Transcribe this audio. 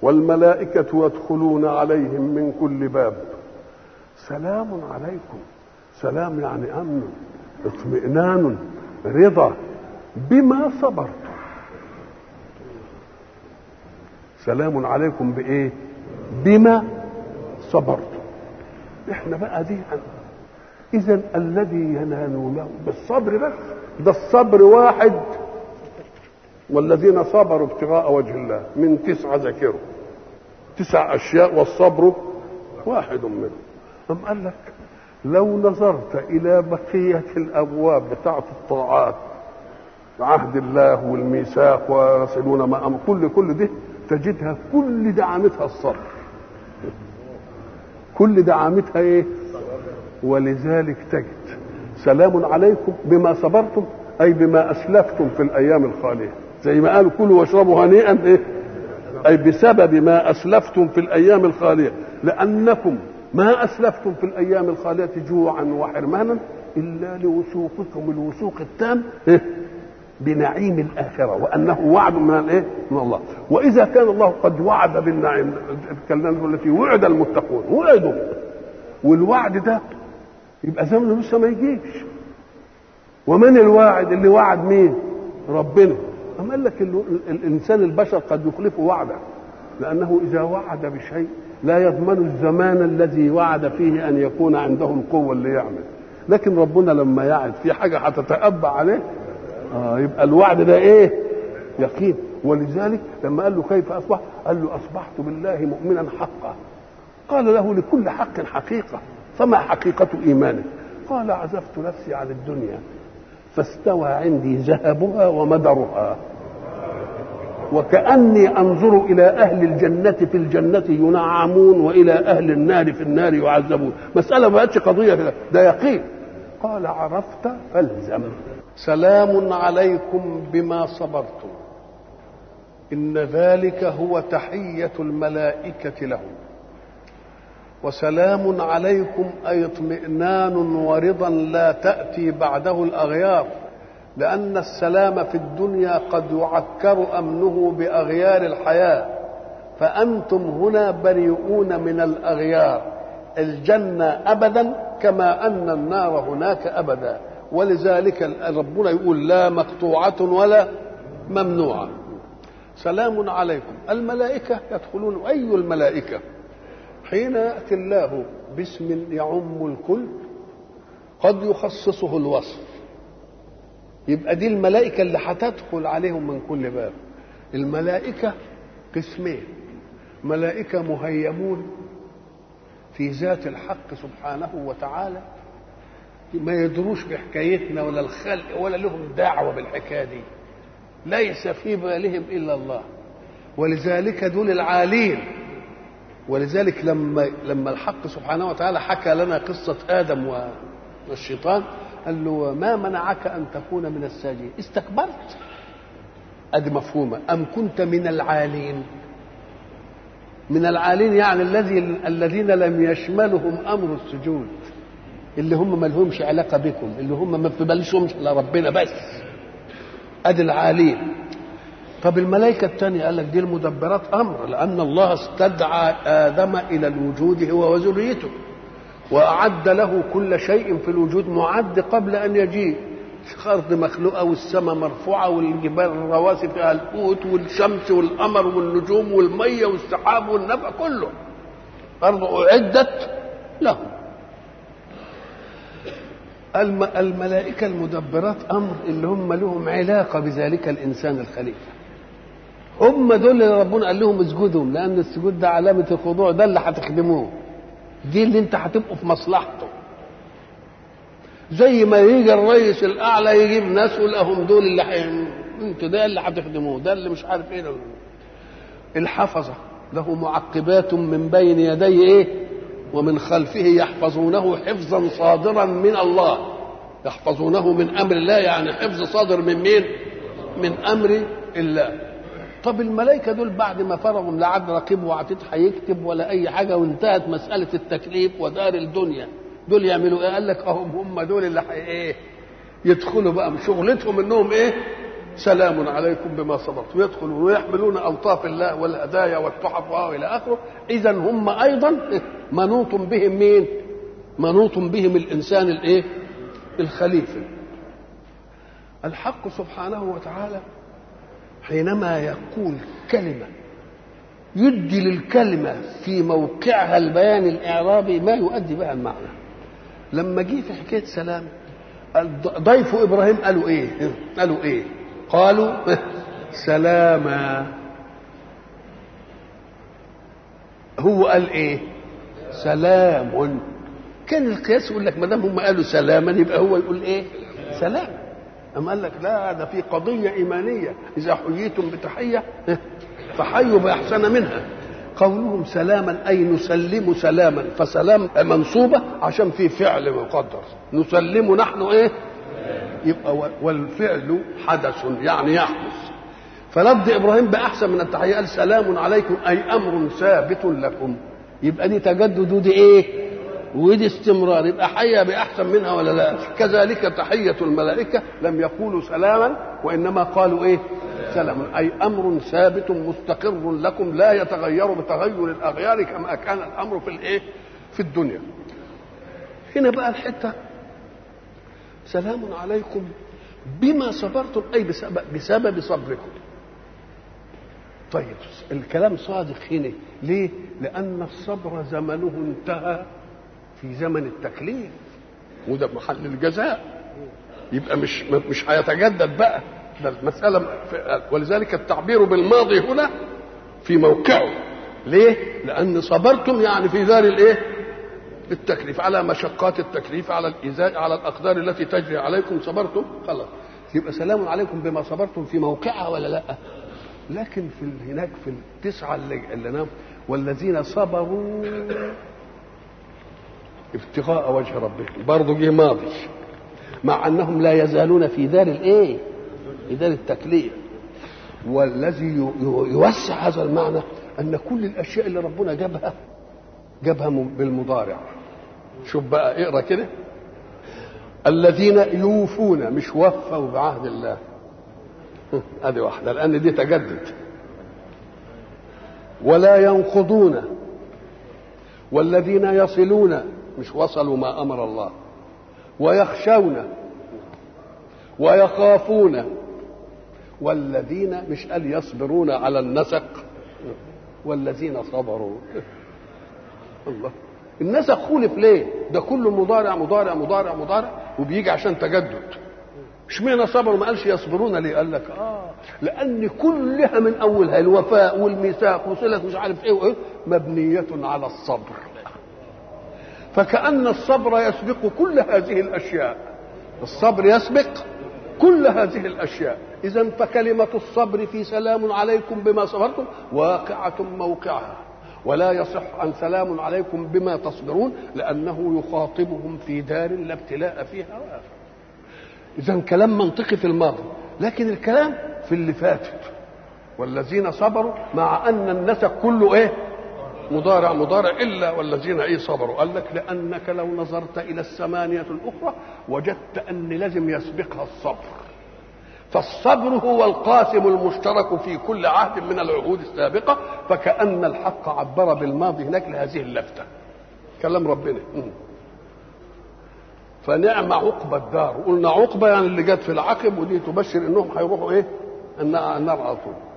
والملائكة يدخلون عليهم من كل باب سلام عليكم سلام يعني أمن اطمئنان رضا بما صبرتم سلام عليكم بإيه بما صبرتم احنا بقى دي اذا الذي ينال له بالصبر بس ده الصبر واحد والذين صبروا ابتغاء وجه الله من تسعة ذكروا تسع أشياء والصبر واحد منهم أم قال لك لو نظرت إلى بقية الأبواب بتاعة الطاعات عهد الله والميثاق ويصلون ما أمر كل كل ده تجدها كل دعامتها الصبر كل دعامتها ايه ولذلك تجد سلام عليكم بما صبرتم اي بما اسلفتم في الايام الخاليه زي ما قالوا كلوا واشربوا هنيئا ايه اي بسبب ما اسلفتم في الايام الخاليه لانكم ما اسلفتم في الايام الخاليه جوعا وحرمانا الا لوثوقكم الوثوق التام إيه؟ بنعيم الآخرة وأنه وعد من الإيه؟ من الله وإذا كان الله قد وعد بالنعيم الكلمة التي وعد المتقون وعدوا والوعد ده يبقى زمنه لسه ما يجيش ومن الواعد اللي وعد مين ربنا أما قال لك الإنسان البشر قد يخلف وعده لأنه إذا وعد بشيء لا يضمن الزمان الذي وعد فيه أن يكون عنده القوة اللي يعمل لكن ربنا لما يعد في حاجة هتتأبى عليه آه يبقى الوعد ده ايه يقين ولذلك لما قال له كيف اصبح قال له اصبحت بالله مؤمنا حقا قال له لكل حق حقيقه فما حقيقه ايمانك قال عزفت نفسي عن الدنيا فاستوى عندي ذهبها ومدرها وكأني أنظر إلى أهل الجنة في الجنة ينعمون وإلى أهل النار في النار يعذبون مسألة ما بقتش قضية كده ده يقين قال عرفت فالزم سلام عليكم بما صبرتم ان ذلك هو تحيه الملائكه لهم وسلام عليكم اي اطمئنان ورضا لا تاتي بعده الاغيار لان السلام في الدنيا قد يعكر امنه باغيار الحياه فانتم هنا بريئون من الاغيار الجنه ابدا كما ان النار هناك ابدا ولذلك ربنا يقول لا مقطوعة ولا ممنوعة سلام عليكم الملائكة يدخلون أي الملائكة حين يأتي الله باسم يعم الكل قد يخصصه الوصف يبقى دي الملائكة اللي هتدخل عليهم من كل باب الملائكة قسمين ملائكة مهيمون في ذات الحق سبحانه وتعالى ما يدروش بحكايتنا ولا الخلق ولا لهم دعوه بالحكايه دي ليس في بالهم الا الله ولذلك دول العالين ولذلك لما لما الحق سبحانه وتعالى حكى لنا قصه ادم والشيطان قال له ما منعك ان تكون من الساجدين استكبرت ادي مفهومه ام كنت من العالين من العالين يعني الذي الذين لم يشملهم امر السجود اللي هم ما لهمش علاقه بكم اللي هم ما بتبلشهمش على ربنا بس ادي العالين طب الملائكه الثانيه قال لك دي المدبرات امر لان الله استدعى ادم الى الوجود هو وذريته واعد له كل شيء في الوجود معد قبل ان يجيء الارض مخلوقه والسماء مرفوعه والجبال الرواسي فيها القوت والشمس والقمر والنجوم والميه والسحاب والنبع كله الارض اعدت لهم الم... الملائكة المدبرات أمر اللي هم لهم علاقة بذلك الإنسان الخليفة هم دول اللي ربنا قال لهم اسجدوا لأن السجود ده علامة الخضوع ده اللي هتخدموه دي اللي انت هتبقوا في مصلحته زي ما يجي الرئيس الأعلى يجيب ناس يقول لهم دول اللي حي... انتوا ده اللي هتخدموه ده اللي مش عارف ايه ده. الحفظة له معقبات من بين يديه ايه ومن خلفه يحفظونه حفظا صادرا من الله يحفظونه من امر الله يعني حفظ صادر من مين من امر الله طب الملائكه دول بعد ما فرغوا لا عاد رقيب وعتيد هيكتب ولا اي حاجه وانتهت مساله التكليف ودار الدنيا دول يعملوا ايه قال لك اهم هم دول اللي حي ايه يدخلوا بقى شغلتهم انهم ايه سلام عليكم بما صبرتم ويدخلون ويحملون الطاف الله والهدايا والتحف والى اخره اذا هم ايضا منوط بهم مين منوط بهم الانسان الايه الخليفه الحق سبحانه وتعالى حينما يقول كلمه يدي للكلمه في موقعها البيان الاعرابي ما يؤدي بها المعنى لما جه في حكايه سلام ضيف ابراهيم قالوا ايه قالوا ايه قالوا سلاما هو قال ايه سلام كان القياس يقول لك ما دام هم قالوا سلاما يبقى هو يقول ايه سلام أما قال لك لا ده في قضية إيمانية إذا حييتم بتحية فحيوا بأحسن منها قولهم سلاما أي نسلم سلاما فسلام منصوبة عشان في فعل مقدر نسلم نحن إيه يبقى والفعل حدث يعني يحدث فرد إبراهيم بأحسن من التحية قال سلام عليكم أي أمر ثابت لكم يبقى دي تجدد ودي إيه ودي استمرار يبقى حيا باحسن منها ولا لا كذلك تحيه الملائكه لم يقولوا سلاما وانما قالوا ايه سلام اي امر ثابت مستقر لكم لا يتغير بتغير الاغيار كما كان الامر في الايه في الدنيا هنا بقى الحته سلام عليكم بما صبرتم اي بسبب, بسبب صبركم طيب الكلام صادق هنا ليه لان الصبر زمنه انتهى في زمن التكليف وده محل الجزاء يبقى مش مش هيتجدد بقى ده المسألة ولذلك التعبير بالماضي هنا في موقعه ليه؟ لأن صبرتم يعني في دار الإيه؟ التكليف على مشقات التكليف على الإيذاء على الأقدار التي تجري عليكم صبرتم خلاص يبقى سلام عليكم بما صبرتم في موقعها ولا لا؟ لكن في هناك في التسعة اللي, اللي نام والذين صبروا ابتغاء وجه ربهم برضه جه ماضي مع انهم لا يزالون في دار الايه في دار التكليف والذي يوسع هذا المعنى ان كل الاشياء اللي ربنا جابها جابها بالمضارع شوف بقى اقرا كده الذين يوفون مش وفوا بعهد الله هذه واحده لان دي تجدد ولا ينقضون والذين يصلون مش وصلوا ما امر الله ويخشون ويخافون والذين مش قال يصبرون على النسق والذين صبروا الله النسق خولف ليه ده كله مضارع مضارع مضارع مضارع وبيجي عشان تجدد اشمعنى صبروا ما قالش يصبرون ليه قال لك اه لان كلها من اولها الوفاء والميثاق وصله مش عارف ايه وايه مبنيه على الصبر فكأن الصبر يسبق كل هذه الأشياء الصبر يسبق كل هذه الأشياء إذا فكلمة الصبر في سلام عليكم بما صبرتم واقعة موقعها ولا يصح أن سلام عليكم بما تصبرون لأنه يخاطبهم في دار لا ابتلاء فيها وآخر إذا كلام منطقي في الماضي لكن الكلام في اللي فاتت والذين صبروا مع أن النسق كله إيه مضارع مضارع الا والذين ايه صبروا قال لك لانك لو نظرت الى الثمانيه الاخرى وجدت ان لازم يسبقها الصبر فالصبر هو القاسم المشترك في كل عهد من العهود السابقه فكان الحق عبر بالماضي هناك لهذه اللفته كلام ربنا فنعم عقبى الدار قلنا عقبى يعني اللي جت في العقب ودي تبشر انهم هيروحوا ايه النار على طول